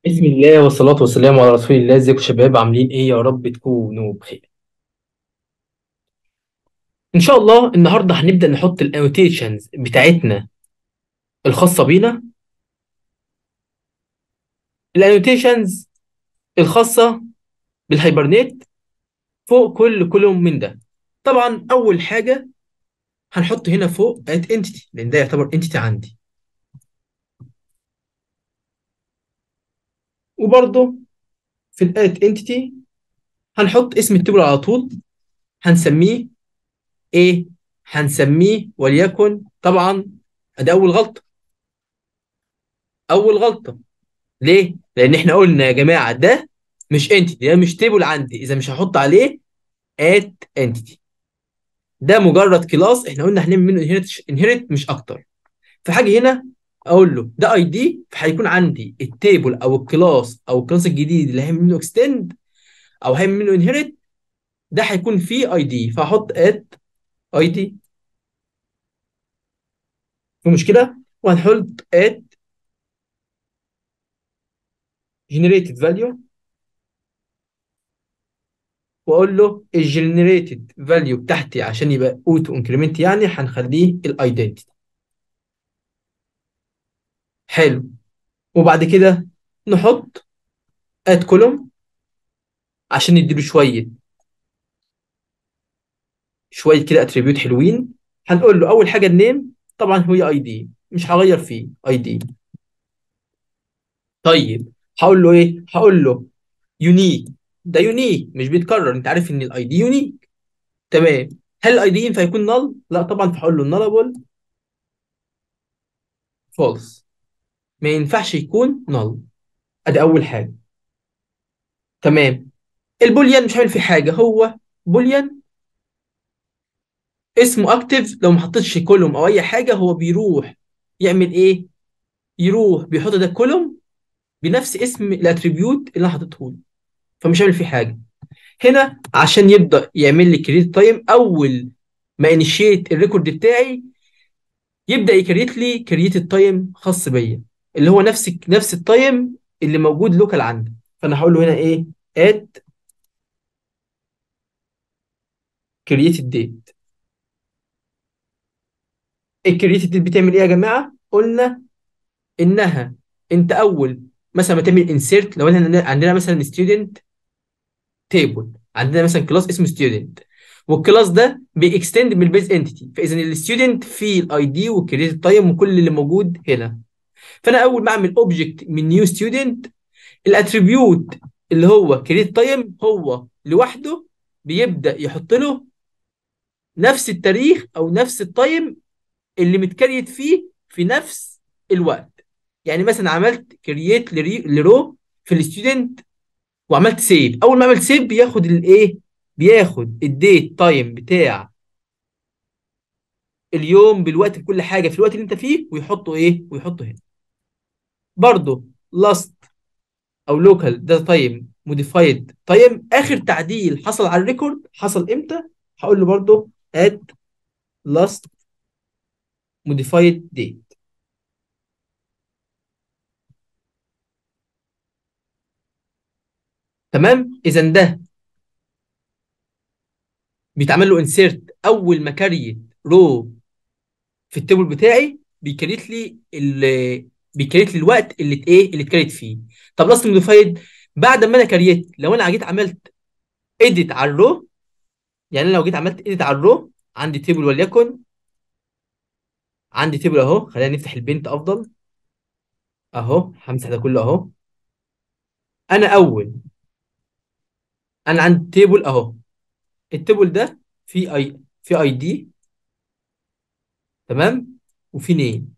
بسم الله والصلاة والسلام على رسول الله ازيكم يا شباب عاملين ايه يا رب تكونوا بخير ان شاء الله النهارده هنبدأ نحط الانوتيشنز بتاعتنا الخاصة بينا الانوتيشنز الخاصة بالهايبرنيت فوق كل كولوم من ده طبعا اول حاجة هنحط هنا فوق ات انتيتي لان ده يعتبر انتيتي عندي وبرضه في الات انتيتي هنحط اسم التبل على طول هنسميه ايه هنسميه وليكن طبعا ده اول غلطة اول غلطة ليه لان احنا قلنا يا جماعة ده مش انتيتي ده مش تيبل عندي اذا مش هحط عليه ات انتيتي ده مجرد كلاس احنا قلنا هنعمل منه انهيرت انهيرت مش اكتر فحاجه هنا اقول له ده اي دي فهيكون عندي التيبل او الكلاس او الكلاس الجديد اللي هيعمل منه اكستند او هيعمل منه انهيرت ده هيكون فيه اي دي فهحط ات اي دي في مشكله وهنحط ات generated value واقول له الجنريتد فاليو بتاعتي عشان يبقى اوتو انكريمنت يعني هنخليه الايدنتيتي حلو وبعد كده نحط اد كولوم عشان نديله شويه شويه كده اتريبيوت حلوين هنقول له اول حاجه النيم طبعا هو اي دي مش هغير فيه اي دي طيب هقول له ايه هقول له يونيك ده يونيك مش بيتكرر انت عارف ان الاي دي يونيك تمام هل الاي دي ينفع يكون نل لا طبعا فهقول له نلابل فولس ما ينفعش يكون نل ادي اول حاجه تمام البوليان مش هعمل فيه حاجه هو بوليان اسمه اكتف لو ما حطيتش كولوم او اي حاجه هو بيروح يعمل ايه يروح بيحط ده كولوم بنفس اسم الاتريبيوت اللي انا حاططه له فمش هعمل فيه حاجه هنا عشان يبدا يعمل لي كريت تايم اول ما انيشيت الريكورد بتاعي يبدا يكريت لي كريت التايم خاص بيا اللي هو نفس نفس التايم اللي موجود لوكال عندي فانا هقول له هنا ايه اد كرييت الديت الكرييت الديت بتعمل ايه يا جماعه قلنا انها انت اول مثلا ما تعمل انسيرت لو احنا عندنا مثلا ستودنت تيبل عندنا مثلا كلاس اسمه ستودنت والكلاس ده بيكستند من البيز انتيتي فاذا الستودنت فيه الاي دي والكريدت تايم وكل اللي موجود هنا فانا اول ما اعمل اوبجكت من نيو ستودنت الاتريبيوت اللي هو كريدت تايم هو لوحده بيبدا يحط له نفس التاريخ او نفس التايم اللي متكريت فيه في نفس الوقت يعني مثلا عملت كرييت لرو في الستودنت وعملت سيف اول ما عملت سيف بياخد الايه بياخد الديت تايم بتاع اليوم بالوقت بكل حاجه في الوقت اللي انت فيه ويحطه ايه ويحطه هنا برضه لاست او لوكال داتا تايم موديفايد تايم اخر تعديل حصل على الريكورد حصل امتى هقول له برضه اد لاست موديفايد ديت تمام اذا ده بيتعمل له انسيرت اول ما كريت رو في التيبل بتاعي بيكريت لي ال بيكريت لي الوقت اللي ايه اللي اتكريت فيه طب لاست موديفايد بعد ما انا كريت لو انا جيت عملت اديت على الرو يعني انا لو جيت عملت اديت على الرو عندي تيبل وليكن عندي تيبل اهو خلينا نفتح البنت افضل اهو همسح ده كله اهو انا اول انا عندي تيبل اهو التيبل ده فيه اي في اي دي تمام وفي نيم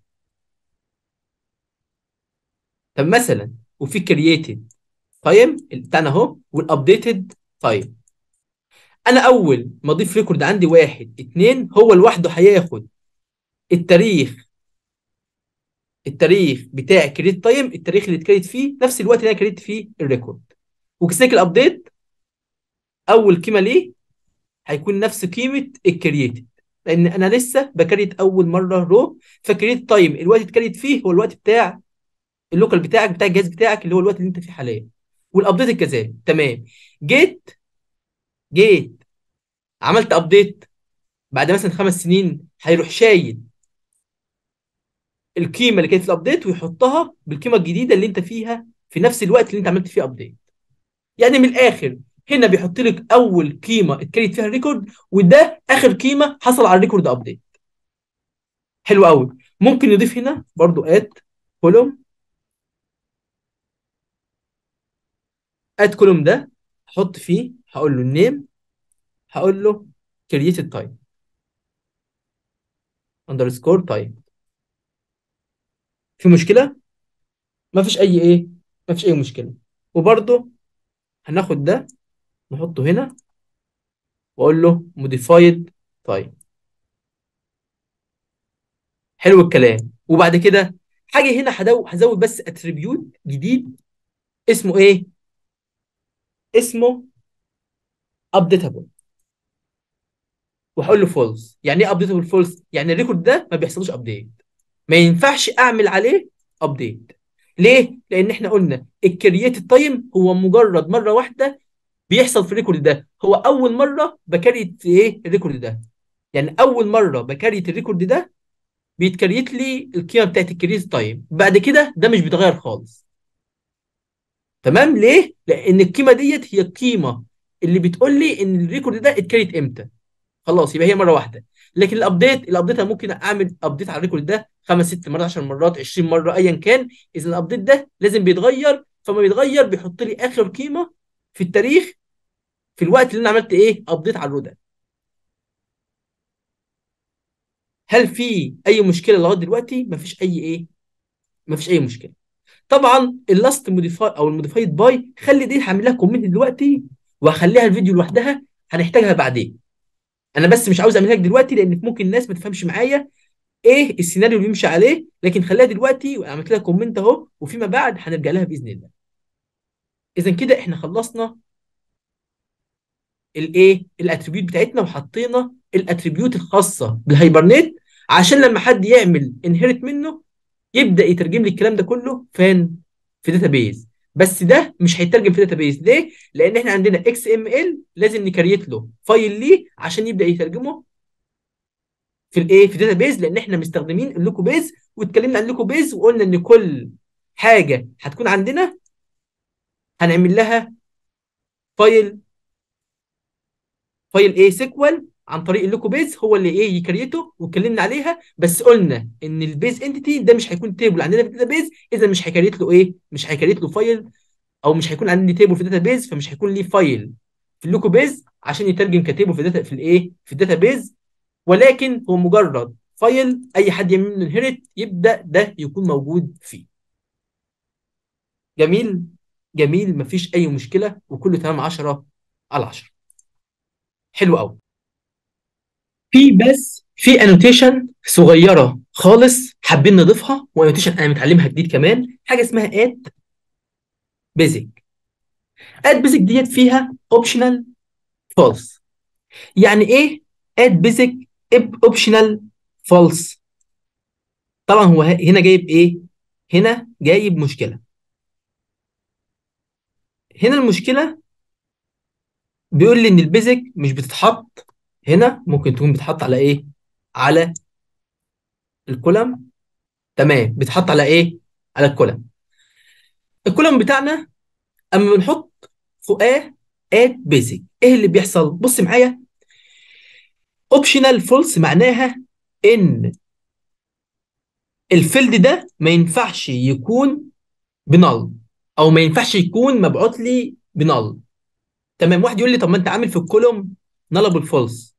طب مثلا وفي كرييتد تايم بتاعنا اهو والابديتد تايم انا اول ما اضيف ريكورد عندي واحد اتنين هو لوحده هياخد التاريخ التاريخ بتاع كريت تايم التاريخ اللي اتكريت فيه نفس الوقت اللي انا كريت فيه الريكورد وكذلك الابديت اول قيمه ليه هيكون نفس قيمه الكرييتد لان انا لسه بكريت اول مره رو فكريت تايم الوقت اتكريت فيه هو الوقت بتاع اللوكال بتاعك بتاع الجهاز بتاعك اللي هو الوقت اللي انت فيه حاليا والابديت كذلك تمام جيت جيت عملت ابديت بعد مثلا خمس سنين هيروح شايل القيمه اللي كانت في الابديت ويحطها بالقيمه الجديده اللي انت فيها في نفس الوقت اللي انت عملت فيه ابديت يعني من الاخر هنا بيحط لك اول قيمه اتكريت فيها الريكورد وده اخر قيمه حصل على الريكورد ابديت حلو قوي ممكن نضيف هنا برضو ات كولوم ات كولوم ده احط فيه هقول له النيم هقول له كرييتد تايب اندرسكور تايب في مشكله ما فيش اي ايه ما فيش اي مشكله وبرضه هناخد ده نحطه هنا واقول له موديفايد تايب حلو الكلام وبعد كده حاجه هنا هدو- هزود بس اتريبيوت جديد اسمه ايه اسمه ابديتابل وهقول له فولس يعني ايه ابديتابل فولس يعني الريكورد ده ما بيحصلوش ابديت ما ينفعش اعمل عليه ابديت ليه لان احنا قلنا الكرييت تايم هو مجرد مره واحده بيحصل في الريكورد ده هو اول مره بكريت ايه الريكورد ده يعني اول مره بكريت الريكورد ده بيتكريت لي القيمه بتاعت الكرييت تايم بعد كده ده مش بيتغير خالص تمام ليه لان القيمه ديت هي القيمه اللي بتقول لي ان الريكورد ده اتكريت امتى خلاص يبقى هي مره واحده لكن الابديت الابديت انا ممكن اعمل ابديت على الريكورد ده خمس ست مرات 10 مرات 20 مره ايا كان اذا الابديت ده لازم بيتغير فما بيتغير بيحط لي اخر قيمه في التاريخ في الوقت اللي انا عملت ايه ابديت على الرو ده هل في اي مشكله لغايه دلوقتي مفيش اي ايه مفيش اي مشكله طبعا اللاست موديفاي او الموديفايد باي خلي دي هعمل لها كومنت دلوقتي وهخليها الفيديو لوحدها هنحتاجها بعدين انا بس مش عاوز اعملها لك دلوقتي لان ممكن الناس ما تفهمش معايا ايه السيناريو اللي يمشي عليه لكن خليها دلوقتي وعملت لها كومنت اهو وفيما بعد هنرجع لها باذن الله اذا كده احنا خلصنا الايه الاتريبيوت بتاعتنا وحطينا الاتريبيوت الخاصه بالهايبرنيت عشان لما حد يعمل انهيرت منه يبدا يترجم لي الكلام ده كله فين في داتابيز بس ده مش هيترجم في داتابيز ليه لان احنا عندنا اكس ام ال لازم نكريت له فايل ليه عشان يبدا يترجمه في الايه في داتابيز لان احنا مستخدمين اللوكو بيز واتكلمنا عن اللوكو بيز وقلنا ان كل حاجه هتكون عندنا هنعمل لها فايل فايل ايه سيكوال عن طريق اللوكو بيز هو اللي ايه يكريته واتكلمنا عليها بس قلنا ان البيز انتيتي ده مش هيكون تيبل عندنا في الداتابيز اذا مش هيكريت له ايه مش هيكريت له فايل او مش هيكون عندي تيبل في الداتابيز فمش هيكون ليه فايل في اللوكو بيز عشان يترجم كتيبل في الداتا في الايه في الداتابيز ولكن هو مجرد فايل اي حد يعمل منه انهيرت يبدا ده يكون موجود فيه جميل جميل مفيش اي مشكله وكله تمام 10 على 10 حلو قوي في بس في انوتيشن صغيره خالص حابين نضيفها وانوتيشن انا متعلمها جديد كمان حاجه اسمها اد بيزك اد بيزك ديت فيها اوبشنال فالس يعني ايه اد بيزك اوبشنال فالس طبعا هو هنا جايب ايه هنا جايب مشكله هنا المشكله بيقول لي ان البيزك مش بتتحط هنا ممكن تكون بتتحط على ايه على الكولم تمام بتحط على ايه على الكولم الكولم بتاعنا اما بنحط فوقاه اد بيزك ايه اللي بيحصل بص معايا اوبشنال فولس معناها ان الفيلد ده ما ينفعش يكون بنال او ما ينفعش يكون مبعوث لي بنال تمام واحد يقول لي طب ما انت عامل في الكولوم نلبل فولس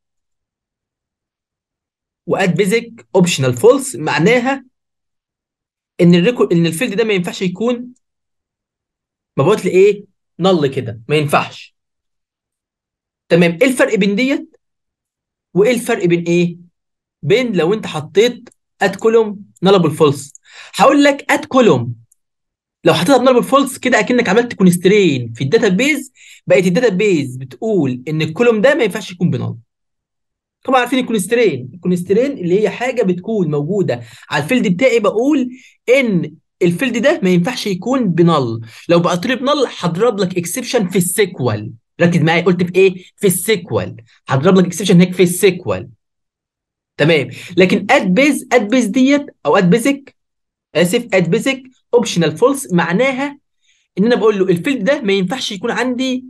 واد بيزك اوبشنال فولس معناها ان الريكورد ان الفيلد ده ما ينفعش يكون مبعوث لي ايه نل كده ما ينفعش تمام ايه الفرق بين ديت وايه الفرق بين ايه بين لو انت حطيت اد كولوم نلبل فولس هقول لك اد كولوم لو حطيتها بنلبل فولس كده اكنك عملت كونسترين في الداتا بيز بقت الداتا بيز بتقول ان الكولوم ده ما ينفعش يكون بنال طبعا عارفين الكونسترين الكونسترين اللي هي حاجه بتكون موجوده على الفيلد بتاعي بقول ان الفيلد ده ما ينفعش يكون بنل لو بعت لي بنل هضرب لك اكسبشن في السيكوال ركز معايا قلت بايه في السيكوال هضرب لك اكسبشن هناك في السيكوال تمام لكن اد بيز اد بيز ديت او اد بيزك اسف اد بيزك اوبشنال فولس معناها ان انا بقول له الفيلد ده ما ينفعش يكون عندي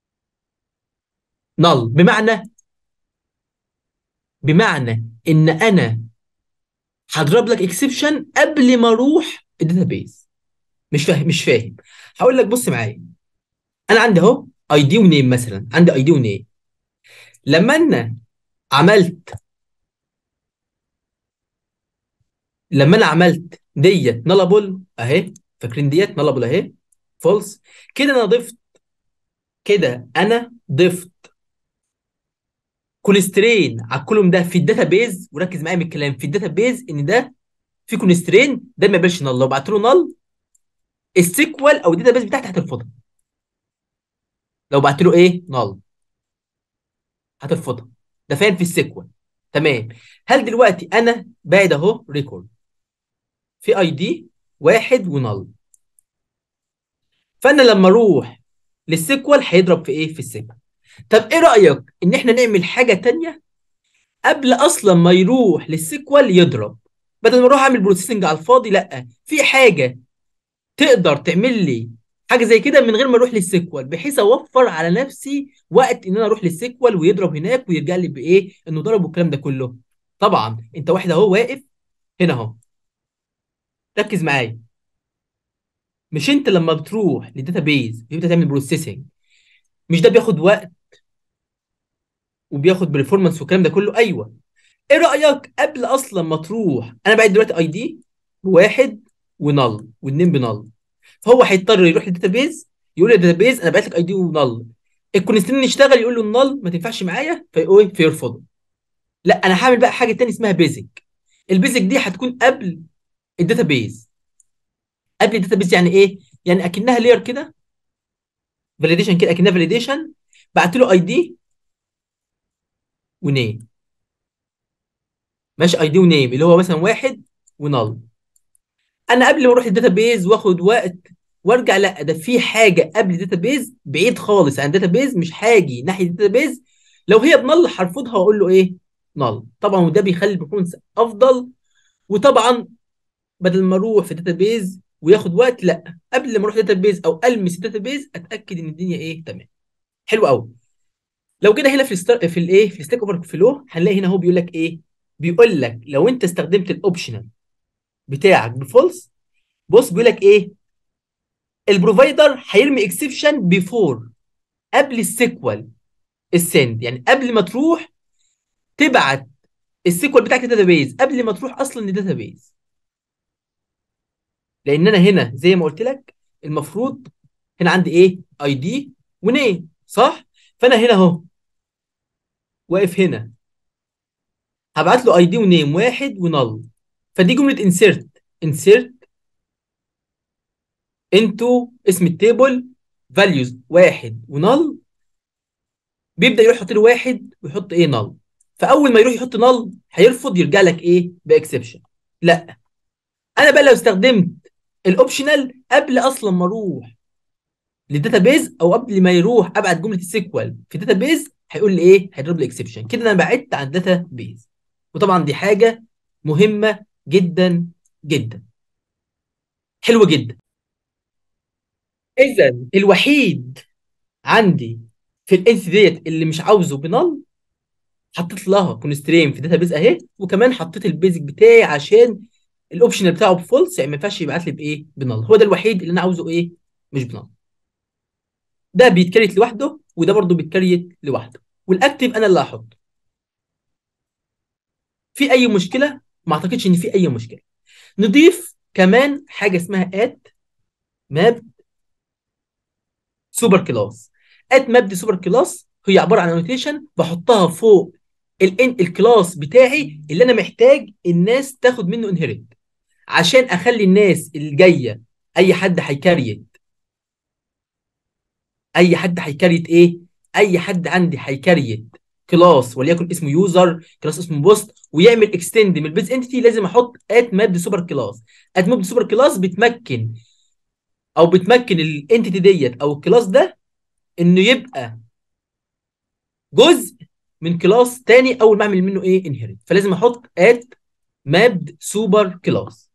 نل بمعنى بمعنى ان انا هضرب لك اكسبشن قبل ما اروح الداتابيز مش فاهم مش فاهم هقول لك بص معايا انا عندي اهو اي دي ونيم مثلا عندي اي دي ونيم لما انا عملت لما انا عملت ديت نلابل اهي فاكرين ديت نلابل اهي فولس كده انا ضفت كده انا ضفت كونسترين على الكولوم ده في الداتابيز وركز معايا من الكلام في الداتابيز ان ده في كونسترين ده ما يقبلش نل لو بعت له نل السيكوال او الداتابيز بتاعتي هترفضها لو بعت له ايه نل هترفضها ده فاهم في السيكوال تمام هل دلوقتي انا باعد اهو ريكورد في اي دي واحد ونل فانا لما اروح للسيكوال هيضرب في ايه في السيكوال طب ايه رايك ان احنا نعمل حاجه تانية قبل اصلا ما يروح للسيكوال يضرب بدل ما اروح اعمل بروسيسنج على الفاضي لا في حاجه تقدر تعمل لي حاجه زي كده من غير ما اروح للسيكوال بحيث اوفر على نفسي وقت ان انا اروح للسيكوال ويضرب هناك ويرجع لي بايه انه ضرب والكلام ده كله طبعا انت واحد اهو واقف هنا اهو ركز معايا مش انت لما بتروح للداتابيز بتبدا تعمل بروسيسنج مش ده بياخد وقت وبياخد برفورمانس والكلام ده كله ايوه ايه رايك قبل اصلا ما تروح انا بعد دلوقتي اي دي بواحد ونل واثنين بنل فهو هيضطر يروح للداتابيز يقول للداتابيز انا بعت لك اي دي ونل الكونسترين يشتغل يقول له النل ما تنفعش معايا فيقول فيرفضه لا انا هعمل بقى حاجه تاني اسمها بيزك البيزك دي هتكون قبل الداتابيز قبل الداتابيز يعني ايه يعني اكنها لير كده فاليديشن كده اكنها فاليديشن بعت له اي دي ونيم ماشي اي دي ونيم اللي هو مثلا واحد ونل انا قبل ما اروح الداتابيز واخد وقت وارجع لا ده في حاجه قبل الداتابيز بعيد خالص عن الداتابيز مش هاجي ناحيه الداتابيز لو هي بنل هرفضها واقول له ايه نل طبعا وده بيخلي البرفورمانس افضل وطبعا بدل ما اروح في الداتابيز وياخد وقت لا قبل ما اروح الداتابيز او المس الداتابيز اتاكد ان الدنيا ايه تمام حلو قوي لو كده هنا في الستار في الايه في الستيك اوفر فلو هنلاقي هنا هو بيقول لك ايه بيقول لك لو انت استخدمت الاوبشنال بتاعك بفولس بص بيقول لك ايه البروفايدر هيرمي اكسبشن بيفور قبل السيكوال السند يعني قبل ما تروح تبعت السيكوال بتاعك للداتابيز قبل ما تروح اصلا للداتابيز لان انا هنا زي ما قلت لك المفروض هنا عندي ايه اي دي ونيم صح فانا هنا اهو واقف هنا هبعت له اي دي ونيم واحد ونل فدي جمله انسيرت انسيرت انتو اسم التيبل فاليوز واحد ونل بيبدا يروح يحط له واحد ويحط ايه نل فاول ما يروح يحط نل هيرفض يرجع لك ايه باكسبشن لا انا بقى لو استخدمت الاوبشنال قبل اصلا ما اروح للداتابيز او قبل ما يروح ابعت جمله السيكوال في الداتابيز هيقول لي ايه هيضرب لي اكسبشن كده انا بعدت عن الداتابيز وطبعا دي حاجه مهمه جدا جدا حلوه جدا اذا الوحيد عندي في الانس ديت اللي مش عاوزه بنل حطيت لها كونسترين في الداتابيز اهي وكمان حطيت البيزك بتاعي عشان الاوبشنال بتاعه بفولس يعني ما ينفعش يبعت لي بايه بنل هو ده الوحيد اللي انا عاوزه ايه مش بنل ده بيتكريت لوحده وده برضه بيتكريت لوحده والاكتف انا اللي هحطه في اي مشكله ما اعتقدش ان في اي مشكله نضيف كمان حاجه اسمها ات ماب سوبر كلاس ات ماب دي سوبر كلاس هي عباره عن انوتيشن بحطها فوق الان الكلاس بتاعي اللي انا محتاج الناس تاخد منه انهيرت عشان اخلي الناس اللي جايه اي حد هيكريت اي حد هيكريت ايه اي حد عندي هيكريت كلاس وليكن اسمه يوزر كلاس اسمه بوست ويعمل اكستند من البيز انتيتي لازم احط ات ماب سوبر كلاس ات ماب سوبر كلاس بتمكن او بتمكن الانتيتي ديت او الكلاس ده انه يبقى جزء من كلاس تاني اول ما اعمل منه ايه انهيرت فلازم احط ات مابد سوبر كلاس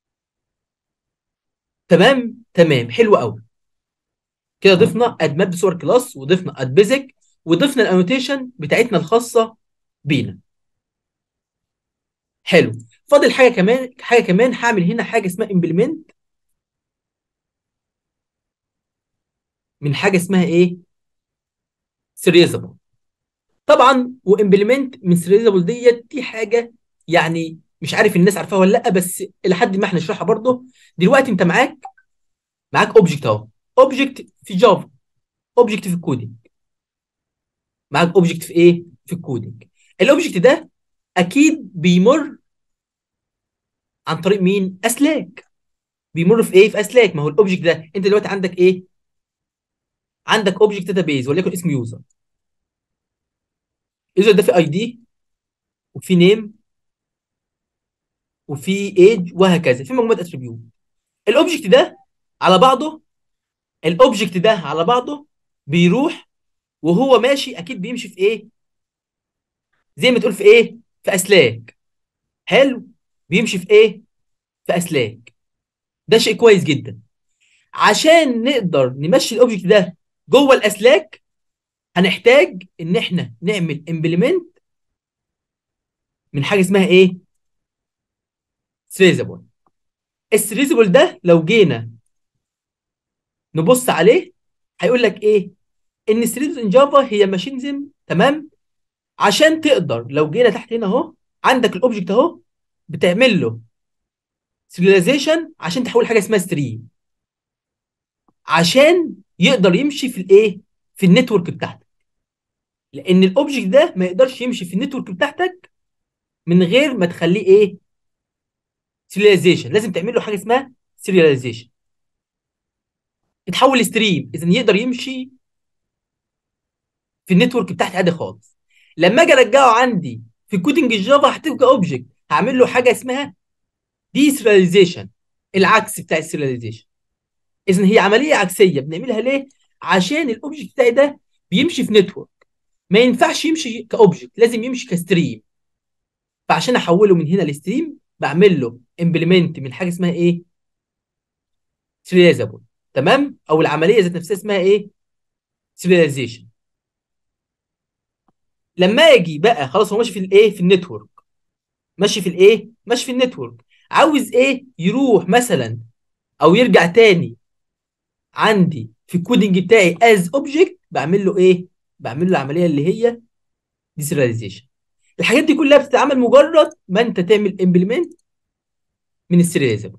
تمام تمام حلو قوي كده ضفنا اد مابد سوبر كلاس وضفنا اد بيزك وضفنا الانوتيشن بتاعتنا الخاصه بينا حلو فاضل حاجه كمان حاجه كمان هعمل هنا حاجه اسمها امبلمنت من حاجه اسمها ايه سيريزابل طبعا وامبلمنت من سيريزابل ديت دي حاجه يعني مش عارف الناس عارفاها ولا لا بس لحد ما احنا نشرحها برضه دلوقتي انت معاك معاك اوبجكت اهو اوبجكت في جافا اوبجكت في الكودينج معاك اوبجكت في ايه في الكودينج الاوبجكت ده اكيد بيمر عن طريق مين اسلاك بيمر في ايه في اسلاك ما هو الاوبجكت ده انت دلوقتي عندك ايه عندك اوبجكت داتابيز وليكن اسمه يوزر يوزر ده في اي دي وفي نيم وفي ايج وهكذا في مجموعه اتريبيوت الاوبجكت ده على بعضه الاوبجكت ده على بعضه بيروح وهو ماشي اكيد بيمشي في ايه زي ما تقول في ايه في اسلاك حلو بيمشي في ايه في اسلاك ده شيء كويس جدا عشان نقدر نمشي الاوبجكت ده جوه الاسلاك هنحتاج ان احنا نعمل امبلمنت من حاجه اسمها ايه سريزابل السريزابل ده لو جينا نبص عليه هيقول لك ايه ان ستريبس ان جافا هي ماشينزم تمام عشان تقدر لو جينا تحت هنا اهو عندك الاوبجكت اهو بتعمل له سيرياليزيشن عشان تحول حاجه اسمها ستريم عشان يقدر يمشي في الايه في النتورك بتاعتك لان الاوبجكت ده ما يقدرش يمشي في النتورك بتاعتك من غير ما تخليه ايه سيرياليزيشن لازم تعمل له حاجه اسمها سيرياليزيشن يتحول ستريم اذا يقدر يمشي في النتورك بتاعتي عادي خالص لما اجي ارجعه عندي في كودنج الجافا هتبقى اوبجكت هعمل له حاجه اسمها دي سيرياليزيشن العكس بتاع السيرياليزيشن اذا هي عمليه عكسيه بنعملها ليه عشان الاوبجكت بتاعي ده بيمشي في نتورك ما ينفعش يمشي كاوبجكت لازم يمشي كستريم فعشان احوله من هنا لستريم بعمل له امبلمنت من حاجه اسمها ايه سيرياليزابل تمام او العمليه ذات نفسها اسمها ايه سيرياليزيشن لما اجي بقى خلاص هو ماشي في الايه في النتورك ماشي في الايه ماشي في النتورك عاوز ايه يروح مثلا او يرجع تاني عندي في الكودنج بتاعي از اوبجكت بعمل له ايه بعمل له العمليه اللي هي ديسيرياليزيشن الحاجات دي كلها بتتعمل مجرد ما انت تعمل امبلمنت من السيرياليزابل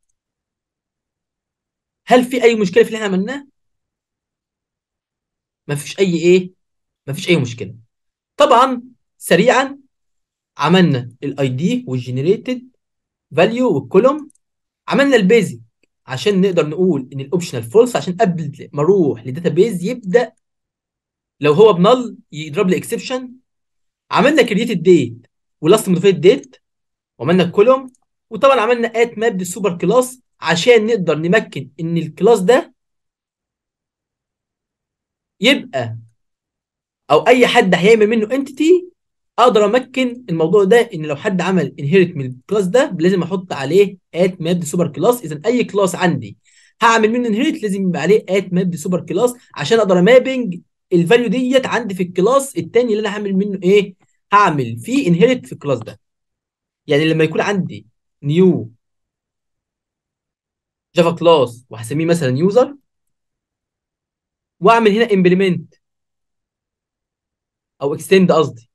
هل في اي مشكله في اللي احنا عملناه ما فيش اي ايه ما فيش اي مشكله طبعا سريعا عملنا الاي دي والجنريتد فاليو والكولوم عملنا البيزك عشان نقدر نقول ان الاوبشنال فولس عشان قبل ما اروح للداتابيز يبدا لو هو بنل يضرب لي اكسبشن عملنا كرييت الديت ولاست موديفايد ديت وعملنا الكولوم وطبعا عملنا ات ماب السوبر كلاس عشان نقدر نمكن ان الكلاس ده يبقى او اي حد هيعمل منه انتيتي اقدر امكن الموضوع ده ان لو حد عمل انهيرت من الكلاس ده لازم احط عليه ات ماب سوبر كلاس اذا اي كلاس عندي هعمل منه انهيرت لازم يبقى عليه ات ماب سوبر كلاس عشان اقدر مابنج الفاليو ديت عندي في الكلاس الثاني اللي انا هعمل منه ايه هعمل فيه انهيرت في الكلاس ده يعني لما يكون عندي نيو جافا كلاس وهسميه مثلا يوزر واعمل هنا امبلمنت او اكستند قصدي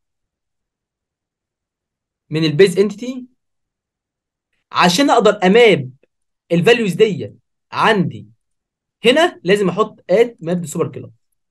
من البيز انتيتي عشان اقدر اماب الفاليوز ديت عندي هنا لازم احط ات ماب سوبر كلاس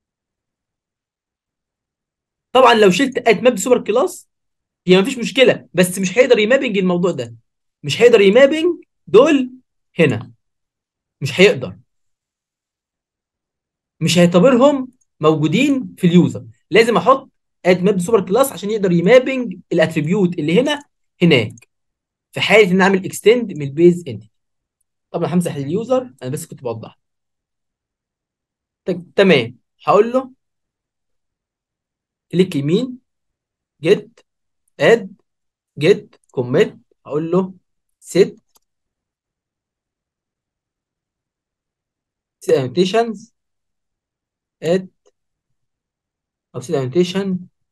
طبعا لو شلت ات ماب سوبر كلاس هي مفيش مشكله بس مش هيقدر يمابنج الموضوع ده مش هيقدر يمابنج دول هنا مش هيقدر مش هيعتبرهم موجودين في اليوزر لازم احط اد ماب سوبر كلاس عشان يقدر يمابنج الاتريبيوت اللي هنا هناك في حاله ان اعمل اكستند من البيز انتيتي طبعا همسح اليوزر انا بس كنت بوضح ت- تمام هقول له كليك يمين جيت اد جيت كوميت هقول له set set annotations add او set annotation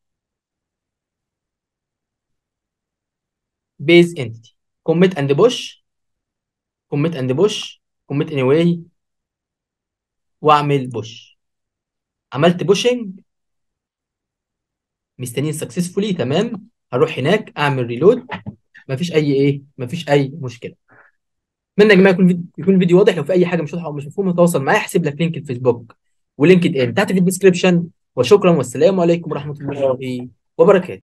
base entity commit and push commit and push commit anyway واعمل push عملت pushing مستنيين successfully تمام هروح هناك اعمل ريلود مفيش اي ايه مفيش اي مشكله اتمنى يا جماعه يكون فيديو يكون الفيديو واضح لو في اي حاجه مش واضحه او مش مفهومه تواصل معايا احسب لك لينك الفيسبوك ولينكد ان تحت في الديسكربشن وشكرا والسلام عليكم ورحمه الله وبركاته